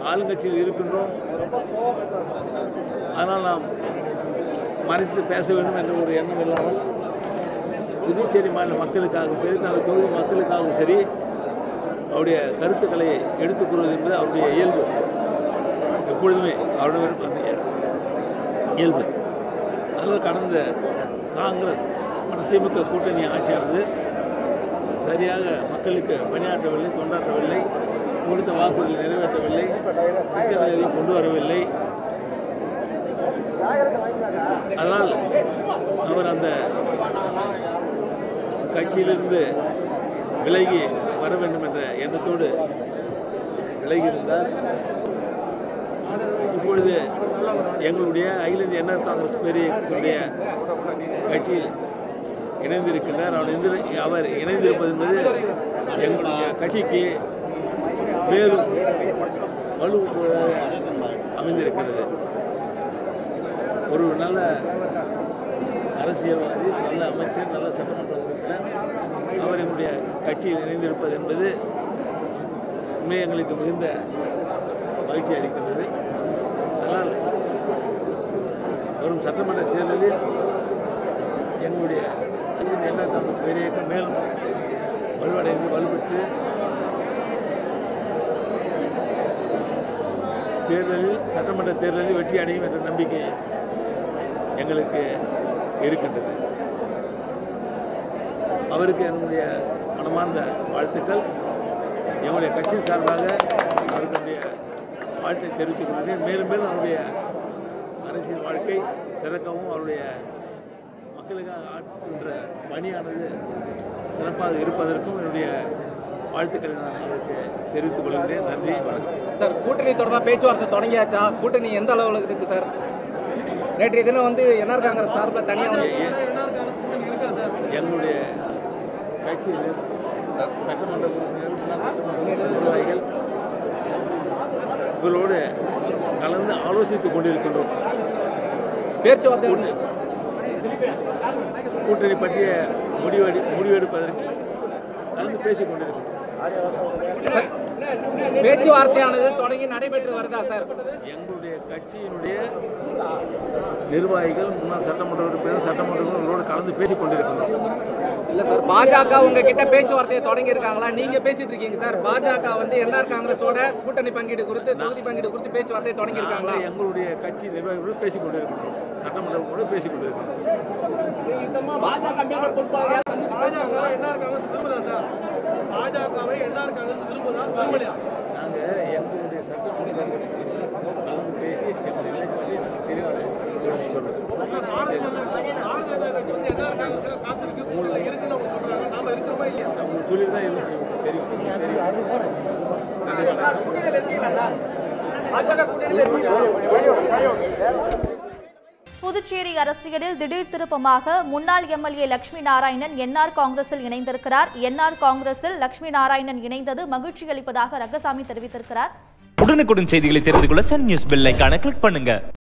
ஆளுங்கட்சியில் இருக்கின்றோம் அதனால் நாம் மறைத்து பேச வேண்டும் என்ற ஒரு எண்ணம் இல்லாமல் புதுச்சேரி மாநில மக்களுக்காகவும் சரி தனது தொகுதி மக்களுக்காகவும் சரி அவருடைய கருத்துக்களை எடுத்துக் கூறுவது என்பது அவருடைய இயல்பு எப்பொழுதுமே அவருடைய விருப்பம் அந்த இயல்பு அதனால் கடந்த காங்கிரஸ் மற்றும் திமுக கூட்டணி ஆட்சியானது சரியாக மக்களுக்கு பணியாற்றவில்லை தொண்டாற்றவில்லை கொடுத்த வாக்குறுதிகளை நிறைவேற்றவில்லை திட்டங்களை எதையும் கொண்டு வரவில்லை அதனால் அவர் அந்த கட்சியிலிருந்து விலகி வர வேண்டும் என்ற எண்ணத்தோடு விலகி இருந்தார் இப்பொழுது எங்களுடைய அகில இந்திய என்ஆர் காங்கிரஸ் பேரியக்கத்துடைய கட்சியில் இணைந்திருக்கின்றார் அவர் இணைந்து அவர் இணைந்திருப்பது என்பது எங்களுடைய கட்சிக்கு மேலும் வலு அமைந்திருக்கிறது ஒரு நல்ல அரசியல்வாதி நல்ல அமைச்சர் நல்ல சட்டமன்ற உறுப்பினர் அவர் எங்களுடைய கட்சியில் இணைந்திருப்பது என்பது உண்மை எங்களுக்கு மிகுந்த மகிழ்ச்சி அளிக்கின்றது ஆனால் வரும் சட்டமன்ற தேர்தலில் எங்களுடைய என்ன காங்கிரஸ் பேரியக்கம் மேலும் வலுவடைந்து வலுப்பெற்று தேர்தலில் சட்டமன்ற தேர்தலில் வெற்றி அடையும் என்ற நம்பிக்கை எங்களுக்கு இருக்கின்றது அவருக்கு என்னுடைய மனமார்ந்த வாழ்த்துக்கள் எங்களுடைய கட்சி சார்பாக அவருக்கு என்னுடைய வாழ்த்தை தெரிவித்துக் கொள்கிறேன் மேலும் மேலும் அவருடைய அரசியல் வாழ்க்கை சிறக்கவும் அவருடைய மக்களுக்காக ஆற்றுகின்ற பணியானது சிறப்பாக இருப்பதற்கும் என்னுடைய வாழ்த்துக்களை நான் அவருக்கு தெரிவித்துக் கொள்கிறேன் நன்றி வணக்கம் சார் கூட்டணி தொடர்பாக பேச்சுவார்த்தை தொடங்கியாச்சா கூட்டணி எந்த அளவில் இருக்கு சார் நேற்றைய தினம் வந்து என்ஆர் காங்கிரஸ் சார்பில் தனியாக வந்து எ- எ- எங்களுடைய கட்சியில் சட்டமன்ற உறுப்பினர்கள் முன்னாள் சட்டமன்ற நிர்வாகிகள் இவர்களோடு கலந்து ஆலோசித்துக் கொண்டிருக்கின்றோம் பேச்சுவார்த்தை கூட்டணி கூட்டணி பற்றிய முடிவெடு முடிவெடுப்பதற்கு கலந்து பேசிக் கொண்டிருக்கிறோம் சார், பேச்சுவார்த்தையானது தொடங்கி நடைபெற்று வருதா சார் எங்களுடைய கட்சியினுடைய நிர்வாகிகள் முன்னாள் சட்டமன்ற உறுப்பினர் சட்டமன்ற உறுப்பினர்களோடு கலந்து பேசிக் கொண்டிருக்கின்றோம் இல்ல சார் பாஜக உங்ககிட்ட பேச்சுவார்த்தையை தொடங்கி இருக்காங்களா நீங்க பேசிட்டு இருக்கீங்க சார் பாஜக வந்து என்ஆர் காங்கிரஸோட கூட்டணி பங்கீடு குறித்து தொகுதி பங்கீடு குறித்து பேச்சுவார்த்தையை தொடங்கி இருக்காங்களா நாங்கள் எங்களுடைய கட்சி நிர்வாகிகளோடு பேசிக் கொண்டிருக்கின்றோம் சட்டமன்றங்களோடு பேசிக் கொண்டிருக்கிறோம் பாஜகவை என்ஆர் காங்கிரஸ் விரும்புதா விரும்பலையா நாங்கள் எங்களுடைய சட்டமன்ற கலந்து பேசி எங்களுடைய நிலைப்பாட்டை தெளிவாக சொல்றோம் பாரதிய ஜனதா பாரதிய ஜனதா கட்சி வந்து என்ஆர் காங்கிரஸ் காத்திருக்கு கூடுதல இருக்குன்னு அவங்க சொல்றாங்க நாம இருக்கிறோமா இல்லையா நம்ம சொல்லி தான் எதுவும் செய்வோம் தெரியும் தெரியும் நன்றி வணக்கம். புதுச்சேரி அரசியலில் திடீர் திருப்பமாக முன்னாள் எம்எல்ஏ லட்சுமி நாராயணன் என்ஆர் காங்கிரஸில் இணைந்திருக்கிறார் என்ஆர் காங்கிரஸில் லட்சுமி நாராயணன் இணைந்தது மகிழ்ச்சி அளிப்பதாக ரங்கசாமி தெரிவித்திருக்கிறார் உடனுக்குடன் செய்திகளை தெரிந்து கொள்ள சன் நியூஸ் பெல் ஐகானை கிளிக் பண்ணுங்க